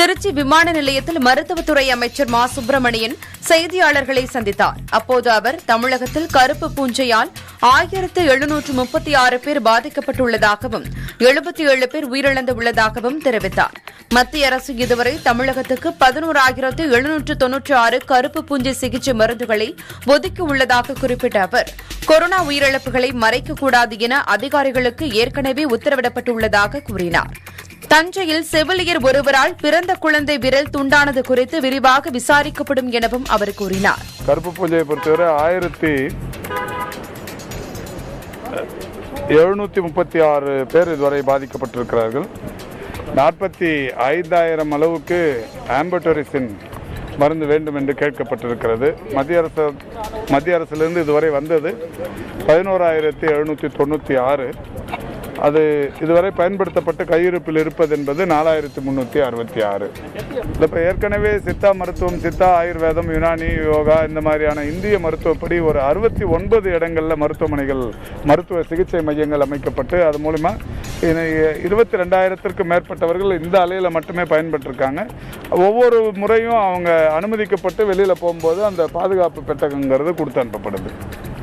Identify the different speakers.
Speaker 1: திருச்சி விமான நிலையத்தில் மருத்துவத்துறை அமைச்சர் மா சுப்பிரமணியன் செய்தியாளர்களை சந்தித்தார் அப்போது அவர் தமிழகத்தில் கருப்பு பூஞ்சையால் ஆயிரத்து எழுநூற்று முப்பத்தி ஆறு பேர் பாதிக்கப்பட்டுள்ளதாகவும் எழுபத்தி ஏழு பேர் உயிரிழந்துள்ளதாகவும் தெரிவித்தார் மத்திய அரசு இதுவரை தமிழகத்துக்கு பதினோராயிரத்து எழுநூற்று தொன்னூற்றி ஆறு கருப்பு பூஞ்சை சிகிச்சை மருந்துகளை ஒதுக்கியுள்ளதாக குறிப்பிட்ட அவர் கொரோனா உயிரிழப்புகளை மறைக்கக்கூடாது என அதிகாரிகளுக்கு ஏற்கனவே உத்தரவிடப்பட்டுள்ளதாக கூறினார் தஞ்சையில் செவிலியர் ஒருவரால் பிறந்த குழந்தை விரல் துண்டானது குறித்து விரிவாக விசாரிக்கப்படும் எனவும் அவர் கூறினார்
Speaker 2: கருப்பு பூஜையை பொறுத்தவரை ஆயிரத்தி எழுநூற்றி முப்பத்தி ஆறு பேர் இதுவரை பாதிக்கப்பட்டிருக்கிறார்கள் நாற்பத்தி ஐந்தாயிரம் அளவுக்கு ஆம்பட்டோரிசின் மருந்து வேண்டும் என்று கேட்கப்பட்டிருக்கிறது மத்திய அரசு மத்திய அரசிலிருந்து இதுவரை வந்தது பதினோராயிரத்தி எழுநூற்றி தொண்ணூற்றி ஆறு அது இதுவரை பயன்படுத்தப்பட்ட கையிருப்பில் இருப்பது என்பது நாலாயிரத்தி முந்நூற்றி அறுபத்தி ஆறு இப்போ ஏற்கனவே சித்தா மருத்துவம் சித்தா ஆயுர்வேதம் யுனானி யோகா இந்த மாதிரியான இந்திய மருத்துவப்படி ஒரு அறுபத்தி ஒன்பது இடங்களில் மருத்துவமனைகள் மருத்துவ சிகிச்சை மையங்கள் அமைக்கப்பட்டு அது மூலிமா இருபத்தி ரெண்டாயிரத்திற்கும் மேற்பட்டவர்கள் இந்த அலையில் மட்டுமே பயன்பட்டிருக்காங்க ஒவ்வொரு முறையும் அவங்க அனுமதிக்கப்பட்டு வெளியில் போகும்போது அந்த பாதுகாப்பு பெட்டகங்கிறது கொடுத்து அனுப்பப்படுது